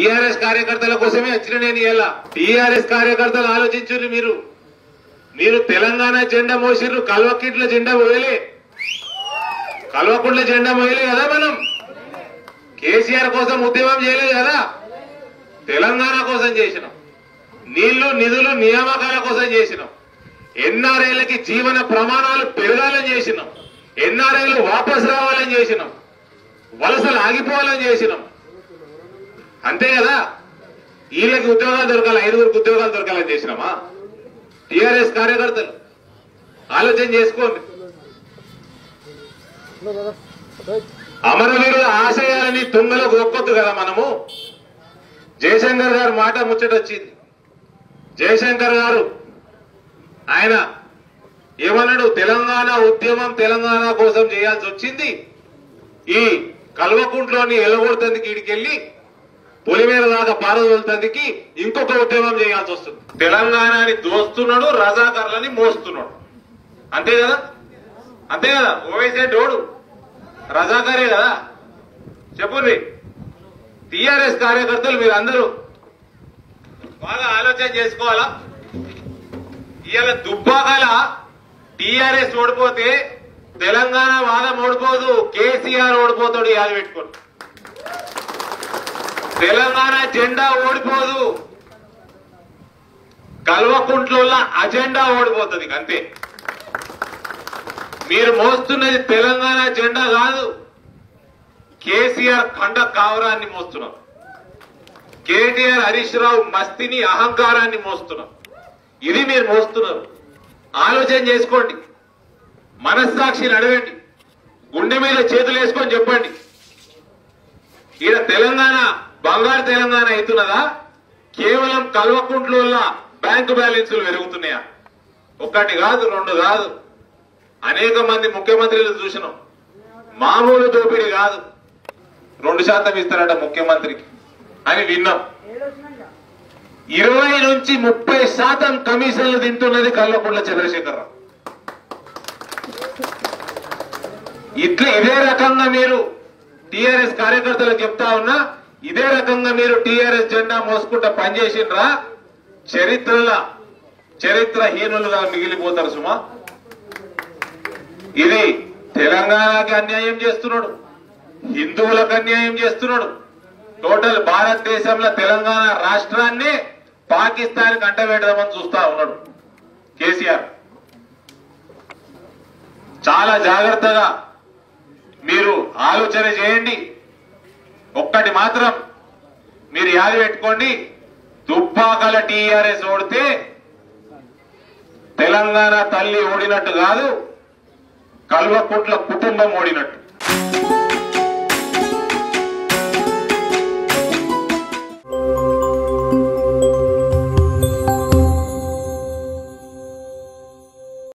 TRS కార్యకర్తల కోసమే వచ్చిన నేను ఇలా టిఆర్ఎస్ కార్యకర్తలు ఆలోచించుర్రు మీరు మీరు తెలంగాణ జెండా మోసిర్రు కల్వకిట్ల జెండా మోయలే కల్వకుంట్ల జెండా మోయలే కదా మనం కేసీఆర్ కోసం ఉద్యమం చేయలేదు కదా తెలంగాణ కోసం చేసినాం నీళ్లు నిధులు నియామకాల కోసం చేసినాం ఎన్ఆర్ఐలకి జీవన ప్రమాణాలు పెరగాలని చేసినాం ఎన్ఆర్ఐలు వాపస్ రావాలని చేసినాం వలసలు ఆగిపోవాలని చేసినాం అంతే కదా వీళ్ళకి ఉద్యోగాలు దొరకాలి ఐదుగురికి ఉద్యోగాలు దొరకాలని చేసినామా టిఆర్ఎస్ కార్యకర్తలు ఆలోచన చేసుకోండి అమరవీరుల ఆశయాలని తుంగలకు ఒక్కొద్దు కదా మనము జయశంకర్ గారు మాట ముచ్చట వచ్చింది జయశంకర్ గారు ఆయన ఏమన్నాడు తెలంగాణ ఉద్యమం తెలంగాణ కోసం చేయాల్సి వచ్చింది ఈ కల్వకుంట్లోని ఎలగొడుతందుకు ఈడికెళ్ళి పొలిమేర దాకా పారదోలుతందుకి ఇంకొక ఉద్యమం చేయాల్సి వస్తుంది తెలంగాణని దోస్తున్నాడు రజాకర్లని మోస్తున్నాడు అంతే కదా అంతే కదా ఓవైసే డోడు రజాకరే కదా చెప్పుర్రి టిఆర్ఎస్ కార్యకర్తలు మీరు అందరూ బాగా ఆలోచన చేసుకోవాలా ఇవాళ దుబ్బాకల టిఆర్ఎస్ ఓడిపోతే తెలంగాణ వాదం ఓడిపోదు కేసీఆర్ ఓడిపోతాడు ఇవాళ పెట్టుకోండి తెలంగాణ జెండా ఓడిపోదు కల్వకుంట్లో అజెండా ఓడిపోతుంది ఇక అంతే మీరు మోస్తున్నది తెలంగాణ జెండా కాదు కేసీఆర్ ఖండ కావరాన్ని మోస్తున్నాం కేటీఆర్ హరీష్ రావు మస్తిని అహంకారాన్ని మోస్తున్నాం ఇది మీరు మోస్తున్నారు ఆలోచన చేసుకోండి మనస్సాక్షిని అడగండి గుండె మీద చేతులు వేసుకొని చెప్పండి ఈడ తెలంగాణ బంగారు తెలంగాణ అవుతున్నదా కేవలం కల్వకుంట్లో బ్యాంకు బ్యాలెన్సులు పెరుగుతున్నాయా ఒకటి కాదు రెండు కాదు అనేక మంది ముఖ్యమంత్రులు చూసినాం మామూలు దోపిడీ కాదు రెండు శాతం ఇస్తారట ముఖ్యమంత్రికి అని విన్నాం ఇరవై నుంచి ముప్పై శాతం కమిషన్లు తింటున్నది కల్వకుంట్ల చంద్రశేఖరరావు ఇట్లా ఇదే రకంగా మీరు టిఆర్ఎస్ కార్యకర్తలకు చెప్తా ఉన్నా ఇదే రకంగా మీరు టిఆర్ఎస్ జెండా మోసుకుంటా పనిచేసిండ్రా చరిత్రల చరిత్రహీనులుగా మిగిలిపోతారు సుమా ఇది తెలంగాణకి అన్యాయం చేస్తున్నాడు హిందువులకు అన్యాయం చేస్తున్నాడు టోటల్ భారతదేశంలో తెలంగాణ రాష్ట్రాన్ని పాకిస్తాన్ కంటబెడదామని చూస్తా ఉన్నాడు కేసీఆర్ చాలా జాగ్రత్తగా మీరు ఆలోచన చేయండి ఒక్కటి మాత్రం మీరు యాది పెట్టుకోండి దుబ్బాకల టీఆర్ఎస్ ఓడితే తెలంగాణ తల్లి ఓడినట్టు కాదు కల్వకుంట్ల కుటుంబం ఓడినట్టు